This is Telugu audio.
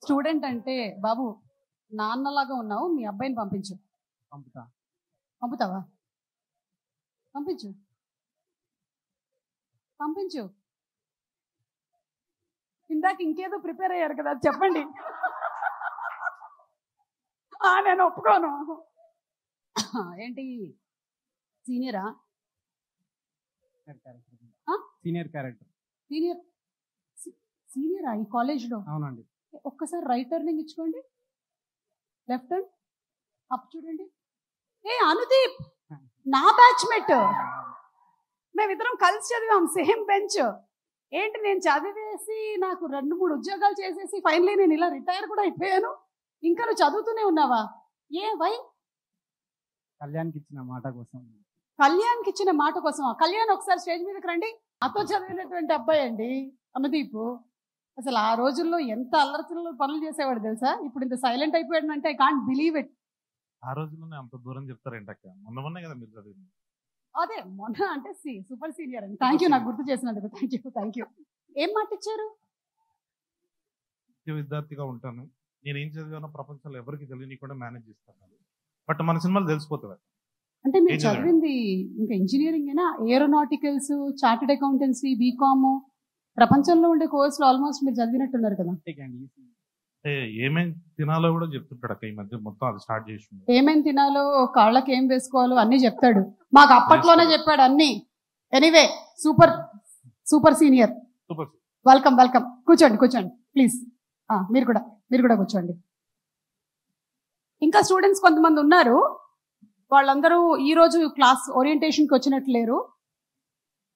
స్టూడెంట్ అంటే బాబు నాన్నలాగా ఉన్నావు మీ అబ్బాయిని పంపించు పంపుతా పంపుతావా పంపించు పంపించు ఇందాక ఇంకేదో ప్రిపేర్ అయ్యారు కదా అది చెప్పండి ఆ, నేను ఒప్పుకోను ఏంటి సీనియరా ఆ? సీనియర్ క్యారెక్టర్ సీనియర్ సీనియరా ఈ కాలేజ్లో అవునండి ఒక్కసారి రైట్ టర్నింగ్ ఇచ్చుకోండి లెఫ్ట్ టర్న్ అప్ చూడండి ఏ అనుదీప్ నా బ్యాచ్మేట్ మేమిద్దరం కలిసి చదివాం సేమ్ బెంచ్ ఏంటి నేను చదివేసి నాకు రెండు మూడు ఉద్యోగాలు చేసేసి ఫైనలీ నేను ఇలా రిటైర్ కూడా అయిపోయాను ఇంకా నువ్వు చదువుతూనే ఉన్నావా ఏ వై కళ్యాణ్కి ఇచ్చిన మాట కోసం కళ్యాణ్కి ఇచ్చిన మాట కోసం కళ్యాణ్ ఒకసారి స్టేజ్ మీదకి రండి నాతో చదివినటువంటి అబ్బాయి అండి అనుదీప్ అసలు ఆ రోజుల్లో ఎంత అల్లరచిల్లర పనులు చేసేవాడు తెలుసా ఇప్పుడు ఇంత సైలెంట్ అయిపోయాడు అంటే ఐ కాంట్ బిలీవ్ ఇట్ ఆ రోజుల్లోనే అంత దూరం చెప్తారేంటక్క మొన్న మొన్నే కదా మీరు చదివింది అదే మొన్న అంటే సి సూపర్ సీనియర్ అండి థ్యాంక్ యూ నాకు గుర్తు చేసినందుకు థ్యాంక్ యూ థ్యాంక్ యూ ఏం మాట ఇచ్చారు నిత్య విద్యార్థిగా ఉంటాను నేను ఏం చదివానో ప్రపంచంలో ఎవరికి తెలియనికుండా మేనేజ్ చేస్తాను బట్ మన సినిమాలు తెలిసిపోతుంది అంటే మీరు ఏం చదివారు? చదివింది ఇంకా ఇంజనీరింగ్ ఏనా ఏరోనాటికల్స్ చార్టెడ్ అకౌంటెన్సీ బీకామ్ ప్రపంచంలో ఉండే కోర్సులు ఆల్మోస్ట్ మీరు చదివినట్టున్నారు కదా అంటే ఏమేం తినాలో కూడా చెప్తుంటాడు అక్క ఈ మధ్య మొత్తం అది స్టార్ట్ చేసి ఏమేం తినాలో కాళ్ళకి ఏం వేసుకోవాలో అన్ని చెప్తాడు మాకు అప్పట్లోనే చెప్పాడు అన్ని anyway super super senior super welcome welcome కూర్చోండి కూర్చోండి ప్లీజ్ మీరు కూడా మీరు కూడా కూర్చోండి ఇంకా స్టూడెంట్స్ కొంతమంది ఉన్నారు వాళ్ళందరూ ఈ రోజు క్లాస్ ఓరియంటేషన్కి వచ్చినట్లు లేరు